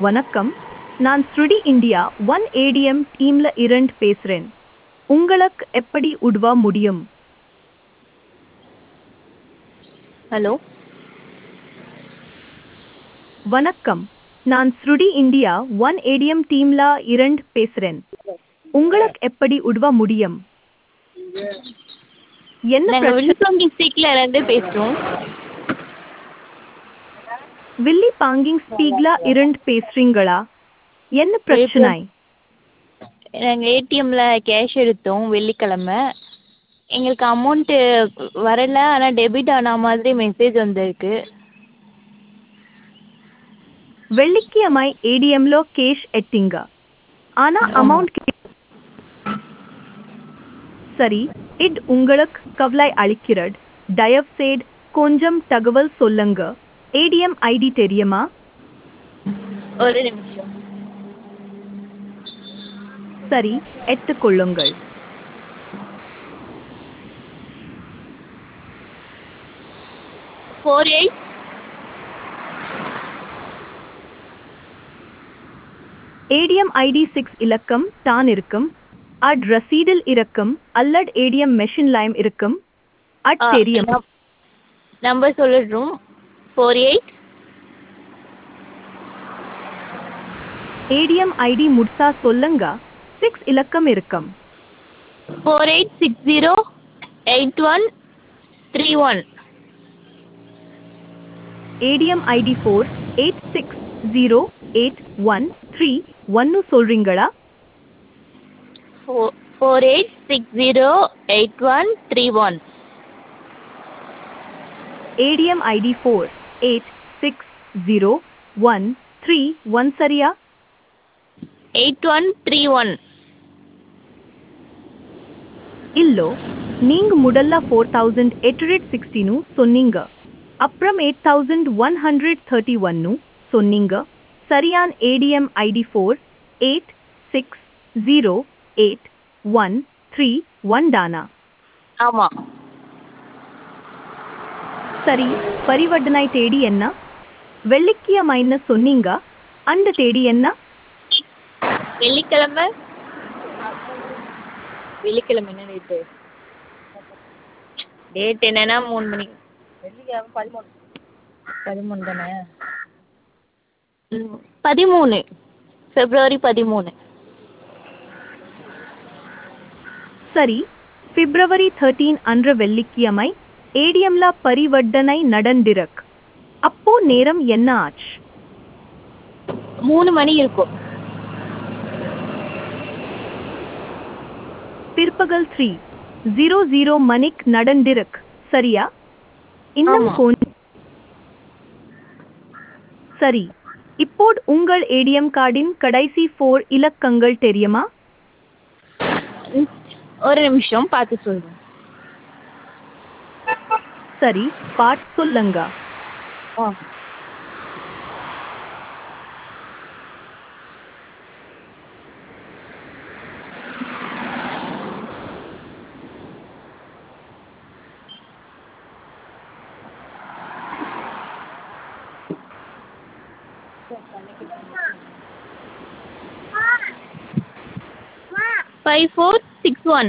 வணக்கம் நான் ஸ்ருடி இந்தியா ஒன் ஏடிஎம் டீம்ல இருந்து பேசுறேன் உங்களுக்கு எப்படி உதவ முடியும் ஹலோ வணக்கம் நான் ஸ்ருடி இந்தியா ஒன் ஏடிஎம் டீம்ல இருந்து பேசுறேன் உங்களுக்கு எப்படி உதவ முடியும் என்ன நாங்கள் பிரச்சனை விழுப்புரம் டிஸ்ட்ரிக்ட்ல இருந்து பேசுகிறோம் வில்லி பாங்கிங் ஸ்பீக்ல இருந்து பேசுறீங்களா என்ன பிரச்சனை நாங்கள் ஏடிஎம்மில் கேஷ் எடுத்தோம் வெள்ளிக்கிழமை எங்களுக்கு அமௌண்ட்டு வரல ஆனால் டெபிட் ஆன மாதிரி மெசேஜ் வந்திருக்கு வெள்ளிக்கிழமை ஏடிஎம்ல கேஷ் எட்டிங்க ஆனா அமௌண்ட் சரி இட் உங்களுக்கு கவலை அளிக்கிறது தயவு செய்து கொஞ்சம் தகவல் சொல்லுங்க ஏடிஎம் ஐடி தெரியுமா ஒரு நிமிஷம் சரி எடுத்துக்கொள்ளுங்கள் four eight ATM ID six இலக்கம் தான் இருக்கும் அட் ரசீடில் இருக்கும் அல்லது ஏடிஎம் மெஷின் லைம் இருக்கும் அட் தெரியும் நம்பர் சொல்லிடுறோம் ஃபோர் எயிட் ஏடிஎம் ஐடி முழுசா சொல்லுங்க சிக்ஸ் இலக்கம் இருக்கும் four eight six zero eight one three one ATM ID four eight six zero eight one three ஒன்னு சொல்றீங்களா four four eight six zero eight one three one ATM ID four eight six zero one three one சரியா eight one three one இல்லோ நீங்க முதல்ல four thousand eight hundred சிக்ஸ்டீனு சொன்னீங்க அப்புறம் eight thousand one hundred thirty ஒன்னு சொன்னீங்க சரியான ATM ID four eight six zero eight one three one தானா ஆமாம் சரி பரிவர்த்தனை தேதி என்ன வெள்ளிக்கிழமைன்னு சொன்னீங்க அந்த தேதி என்ன வெள்ளிக்கிழமை வெள்ளிக்கிழமை என்ன டேட்டு டேட் என்னன்னா மூணு மணி வெள்ளிக்கிழமை பதிமூணு பதிமூணு தானே ம் பதிமூணு ஃபெப்ரவரி பதிமூணு சரி பிப்ரவரி தேர்ட்டீன் அன்று வெள்ளிக்கிழமை ஏடிஎம்ல பரிவர்த்தனை நடந்திருக்கு அப்போ நேரம் என்ன ஆச்சு மூணு மணி இருக்கும் பிற்பகல் த்ரீ ஜீரோ ஜீரோ மணிக் நடந்திருக்கு சரியா இன்னும் ஆமா. கொஞ்சம் சரி இப்போது உங்கள் ஏடிஎம் கார்டின் கடைசி ஃபோர் இலக்கங்கள் தெரியுமா ம், ஒரு நிமிஷம் பார்த்து சொல்கிறேன் சரி பாட் சொல்லுங்க ஆ ஃபைவ் ஃபோர் சிக்ஸ் ஒன்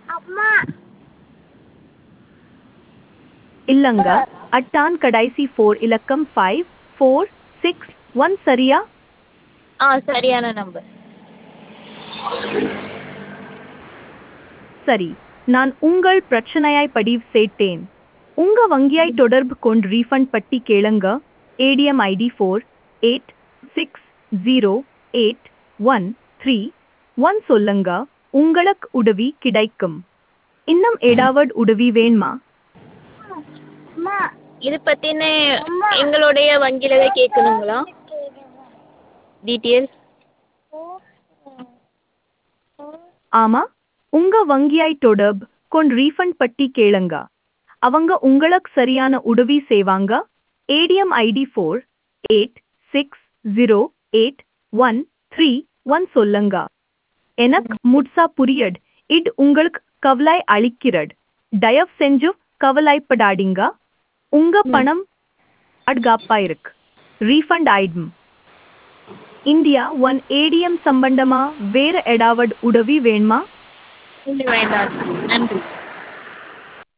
இல்லங்க அட்டான் கடைசி ஃபோர் இலக்கம் ஃபைவ் ஃபோர் சிக்ஸ் ஒன் சரியா ஆ சரியான நம்பர் சரி நான் உங்கள் பிரச்சனையாய் பதிவு செய்தேன் உங்க வங்கியாய் தொடர்பு கொண்டு ரீஃபண்ட் பட்டி கேளுங்க ATM ID four eight six zero eight one three one சொல்லுங்க உங்களுக்கு உதவி கிடைக்கும் இன்னும் ஏதாவது உதவி வேணுமா இது பற்றின எங்களுடைய வங்கியில தான் கேட்கணுங்களா டீட்டெயில்ஸ் ஆமா உங்க வங்கியாய் தொடர்பு கொண்டு ரீஃபண்ட் பட்டி கேளுங்க அவங்க உங்களுக்கு சரியான உதவி செய்வாங்க ATM ID four eight six zero eight one three one சொல்லுங்க எனக்கு முட்சா புரியட் இது உங்களுக்கு கவலை அளிக்கிறது தயவு செஞ்சு கவலைப்படாதீங்க உங்க பணம் பாதுகாப்பா இருக்கு ரீஃபண்ட் ஆயிடும் இந்தியா ஒன் ஏடிஎம் சம்பந்தமா வேற ஏதாவது உதவி வேணுமா இல்லை வேண்டாம் நன்றி